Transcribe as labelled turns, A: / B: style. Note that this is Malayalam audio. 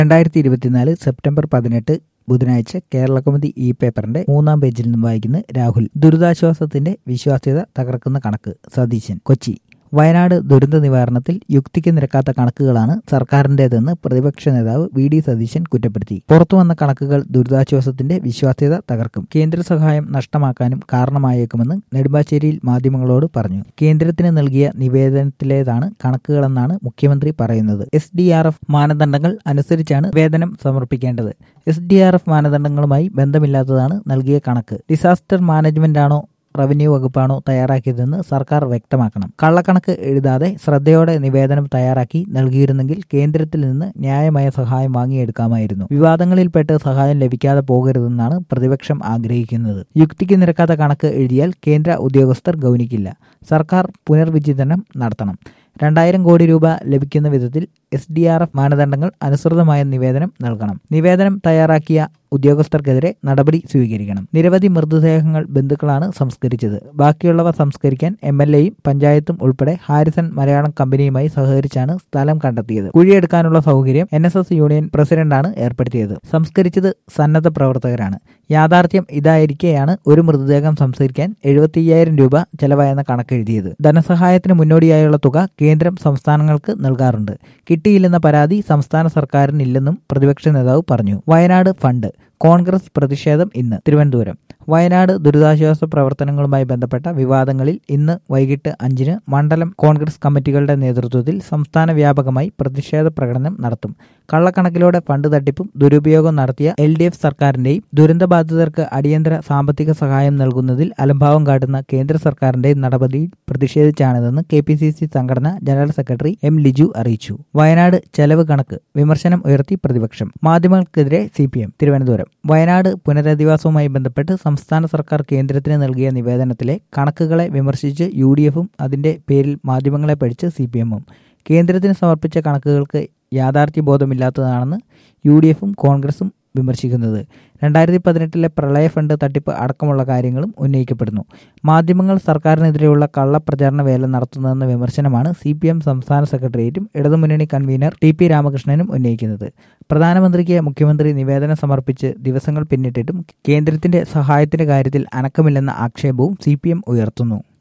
A: രണ്ടായിരത്തി ഇരുപത്തിനാല് സെപ്റ്റംബർ പതിനെട്ട് ബുധനാഴ്ച കേരളകൗമുദി ഇ പേപ്പറിന്റെ മൂന്നാം പേജിൽ നിന്നും വായിക്കുന്ന രാഹുൽ ദുരിതാശ്വാസത്തിന്റെ വിശ്വാസ്യത തകർക്കുന്ന കണക്ക് സതീശൻ കൊച്ചി വയനാട് ദുരന്ത നിവാരണത്തിൽ യുക്തിക്ക് നിരക്കാത്ത കണക്കുകളാണ് സർക്കാരിന്റേതെന്ന് പ്രതിപക്ഷ നേതാവ് വി ഡി സതീശൻ കുറ്റപ്പെടുത്തി പുറത്തുവന്ന കണക്കുകൾ ദുരിതാശ്വാസത്തിന്റെ വിശ്വാസ്യത തകർക്കും കേന്ദ്ര സഹായം നഷ്ടമാക്കാനും കാരണമായേക്കുമെന്ന് നെടുമ്പാശ്ശേരിയിൽ മാധ്യമങ്ങളോട് പറഞ്ഞു കേന്ദ്രത്തിന് നൽകിയ നിവേദനത്തിലേതാണ് കണക്കുകളെന്നാണ് മുഖ്യമന്ത്രി പറയുന്നത് എസ് ഡി ആർ എഫ് മാനദണ്ഡങ്ങൾ അനുസരിച്ചാണ് നിവേദനം സമർപ്പിക്കേണ്ടത് എസ് ഡി ആർ എഫ് മാനദണ്ഡങ്ങളുമായി ബന്ധമില്ലാത്തതാണ് നൽകിയ കണക്ക് ഡിസാസ്റ്റർ മാനേജ്മെന്റ് ആണോ റവന്യൂ വകുപ്പാണോ തയ്യാറാക്കിയതെന്ന് സർക്കാർ വ്യക്തമാക്കണം കള്ളക്കണക്ക് എഴുതാതെ ശ്രദ്ധയോടെ നിവേദനം തയ്യാറാക്കി നൽകിയിരുന്നെങ്കിൽ കേന്ദ്രത്തിൽ നിന്ന് ന്യായമായ സഹായം വാങ്ങിയെടുക്കാമായിരുന്നു വിവാദങ്ങളിൽപ്പെട്ട് സഹായം ലഭിക്കാതെ പോകരുതെന്നാണ് പ്രതിപക്ഷം ആഗ്രഹിക്കുന്നത് യുക്തിക്ക് നിരക്കാത്ത കണക്ക് എഴുതിയാൽ കേന്ദ്ര ഉദ്യോഗസ്ഥർ ഗൗനിക്കില്ല സർക്കാർ പുനർവിചിന്തനം നടത്തണം രണ്ടായിരം കോടി രൂപ ലഭിക്കുന്ന വിധത്തിൽ എസ് ഡി ആർ എഫ് മാനദണ്ഡങ്ങൾ അനുസൃതമായ നിവേദനം നൽകണം നിവേദനം തയ്യാറാക്കിയ ഉദ്യോഗസ്ഥർക്കെതിരെ നടപടി സ്വീകരിക്കണം നിരവധി മൃതദേഹങ്ങൾ ബന്ധുക്കളാണ് സംസ്കരിച്ചത് ബാക്കിയുള്ളവ സംസ്കരിക്കാൻ എം എൽ എയും പഞ്ചായത്തും ഉൾപ്പെടെ ഹാരിസൺ മലയാളം കമ്പനിയുമായി സഹകരിച്ചാണ് സ്ഥലം കണ്ടെത്തിയത് കുഴിയെടുക്കാനുള്ള സൗകര്യം എൻ എസ് എസ് യൂണിയൻ പ്രസിഡന്റാണ് ഏർപ്പെടുത്തിയത് സംസ്കരിച്ചത് സന്നദ്ധ പ്രവർത്തകരാണ് യാഥാർത്ഥ്യം ഇതായിരിക്കെയാണ് ഒരു മൃതദേഹം സംസ്കരിക്കാൻ എഴുപത്തിയ്യായിരം രൂപ ചെലവായെന്ന കണക്കെഴുതിയത് ധനസഹായത്തിന് മുന്നോടിയായുള്ള തുക കേന്ദ്രം സംസ്ഥാനങ്ങൾക്ക് നൽകാറുണ്ട് കിട്ടിയില്ലെന്ന പരാതി സംസ്ഥാന സർക്കാരിനില്ലെന്നും പ്രതിപക്ഷ നേതാവ് പറഞ്ഞു വയനാട് ഫണ്ട് കോൺഗ്രസ് പ്രതിഷേധം ഇന്ന് തിരുവനന്തപുരം വയനാട് ദുരിതാശ്വാസ പ്രവർത്തനങ്ങളുമായി ബന്ധപ്പെട്ട വിവാദങ്ങളിൽ ഇന്ന് വൈകിട്ട് അഞ്ചിന് മണ്ഡലം കോൺഗ്രസ് കമ്മിറ്റികളുടെ നേതൃത്വത്തിൽ സംസ്ഥാന വ്യാപകമായി പ്രതിഷേധ പ്രകടനം നടത്തും കള്ളക്കണക്കിലൂടെ ഫണ്ട് തട്ടിപ്പും ദുരുപയോഗം നടത്തിയ എൽ ഡി എഫ് സർക്കാരിന്റെയും ദുരന്തബാധിതർക്ക് അടിയന്തര സാമ്പത്തിക സഹായം നൽകുന്നതിൽ അലംഭാവം കാട്ടുന്ന കേന്ദ്ര സർക്കാരിന്റെയും നടപടിയിൽ പ്രതിഷേധിച്ചാണിതെന്ന് കെ പി സി സി സംഘടന ജനറൽ സെക്രട്ടറി എം ലിജു അറിയിച്ചു വയനാട് ചെലവ് കണക്ക് വിമർശനം ഉയർത്തി പ്രതിപക്ഷം മാധ്യമങ്ങൾക്കെതിരെ C P M Thiruvananthapuram Wayanad പുനരധിവാസവുമായി ബന്ധപ്പെട്ട് സംസ്ഥാന സർക്കാർ കേന്ദ്രത്തിന് നൽകിയ നിവേദനത്തിലെ കണക്കുകളെ വിമർശിച്ച് യു ഡി എഫും അതിന്റെ പേരിൽ മാധ്യമങ്ങളെ പഠിച്ച് സി പി എമ്മും കേന്ദ്രത്തിന് സമർപ്പിച്ച കണക്കുകൾക്ക് യാഥാർത്ഥ്യബോധമില്ലാത്തതാണെന്ന് യു ഡി എഫും കോൺഗ്രസും വിമർശിക്കുന്നത് രണ്ടായിരത്തി പതിനെട്ടിലെ പ്രളയ ഫണ്ട് തട്ടിപ്പ് അടക്കമുള്ള കാര്യങ്ങളും ഉന്നയിക്കപ്പെടുന്നു മാധ്യമങ്ങൾ സർക്കാരിനെതിരെയുള്ള കള്ളപ്രചാരണ വേല നടത്തുന്നതെന്ന വിമർശനമാണ് സി പി എം സംസ്ഥാന സെക്രട്ടേറിയറ്റും ഇടതുമുന്നണി കൺവീനർ ടി പി രാമകൃഷ്ണനും ഉന്നയിക്കുന്നത് പ്രധാനമന്ത്രിക്ക് മുഖ്യമന്ത്രി നിവേദനം സമർപ്പിച്ച് ദിവസങ്ങൾ പിന്നിട്ടിട്ടും കേന്ദ്രത്തിന്റെ സഹായത്തിന്റെ കാര്യത്തിൽ അനക്കമില്ലെന്ന ആക്ഷേപവും സി ഉയർത്തുന്നു